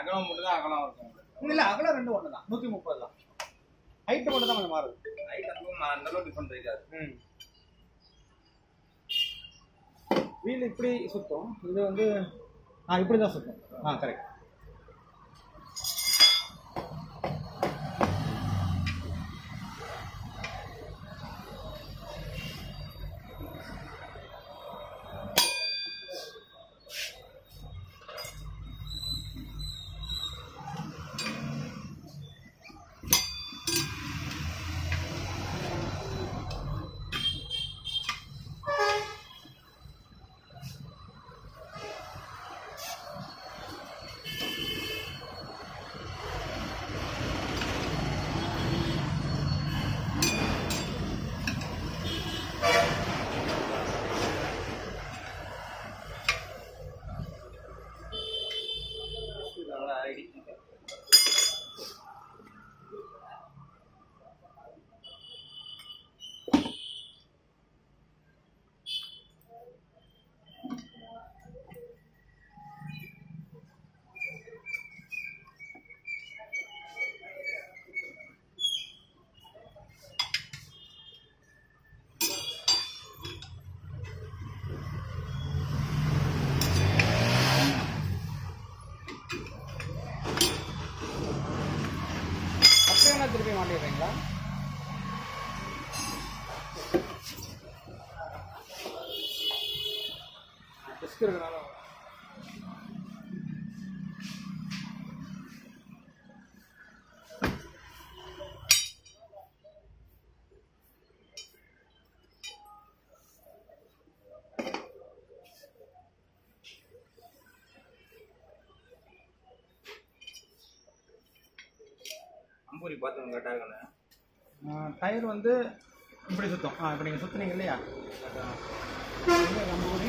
அகலம் மட்டும் தான் அகலம் இருக்கும் உங்களுக்கு இல்ல அகலம் ரெண்டு ஒன்று தான் நூற்றி முப்பது தான் ஹைட்டு மட்டும் தான் கொஞ்சம் மாறுது ஹைட் அதுவும் அந்த அளவுக்கு டிஃபரெண்ட் இருக்காது ம் வீல் இப்படி சுத்தும் இது வந்து ஆ இப்படி தான் சுத்தும் ஆ கரெக்ட் நல்லா ஐடி அப்படியே வேணா திருப்பி மாட்டிடுறீங்களா டிஸ்க் இருக்கனால அம்பூரி பார்த்து கரெக்டாக இருக்கணும் டயர் வந்து இப்படி சுத்தம் ஆ இப்போ நீங்கள் சுற்றுனீங்க இல்லையா எங்க நம்ம ஊரு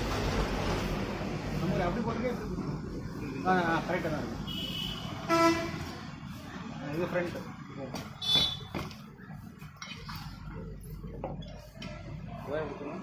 நம்ம ஊர் அப்படி போட்டுக்கே ஆ ஆ கரெக்டாக தான் இருக்கு ஆ, இது ஃப்ரண்ட் வேறு கொடுக்கணும்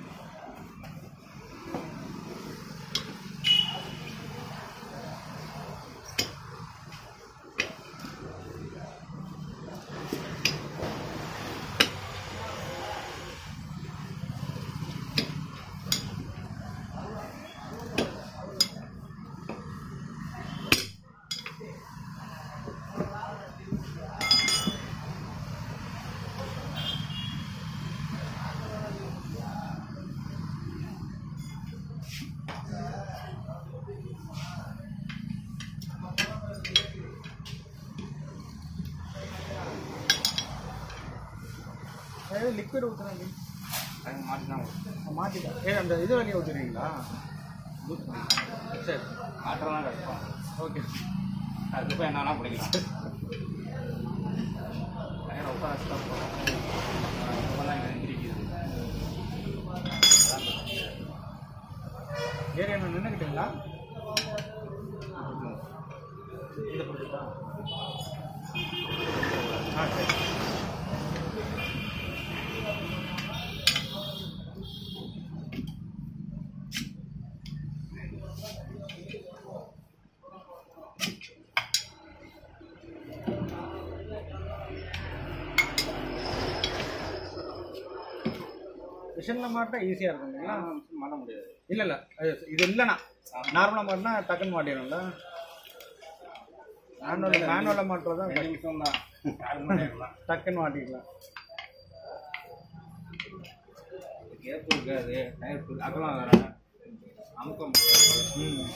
ஏதாவது லிக்விட் ஊற்றுறாங்க அது மாற்றி தான் வரும் மாற்றிட்டேன் ஏ அந்த இது வழியாக ஊற்றுறீங்களா சரி மாற்றலாம் கஷ்டம் ஓகே அதுக்கப்புறம் என்னன்னா பிடிக்கலாம் டயரை உட்கார வச்சுட்டா போதும் இப்போதான் எனக்கு எந்திரிக்குது ஏரியா நின்றுக்கிட்டீங்களா இதை பிடிச்சிட்டா ஆ சரி மிஷினில் மாட்டா ஈஸியாக இருக்கும் இல்லைங்களா மாட்ட முடியாது இல்லை இல்லை இது இல்லைண்ணா நார்மலாக மாட்டினா டக்குன்னு மாட்டிடும்ல மேனுவல் மேனுவலில் மாட்டுறது தான் ரெண்டு நிமிஷம் தான் யாருக்கு மாட்டிடலாம் டக்குன்னு மாட்டிக்கலாம் கேப் இருக்காது டயர் அகலம் வேற அமுக்க முடியாது ம்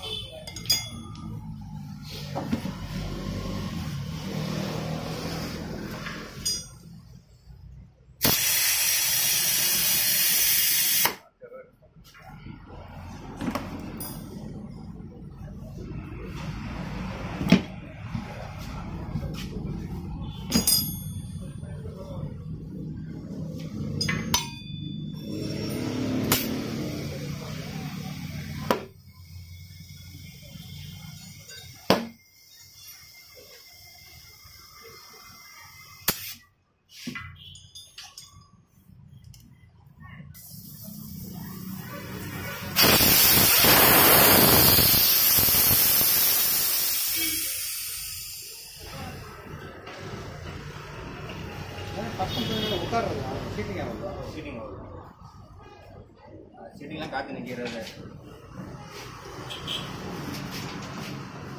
பசங்க உட்கார்றது சீட்டிங் ஆகுது சீட்டிங் வரும் சீட்டிங்லாம் காற்று நிற்கிறது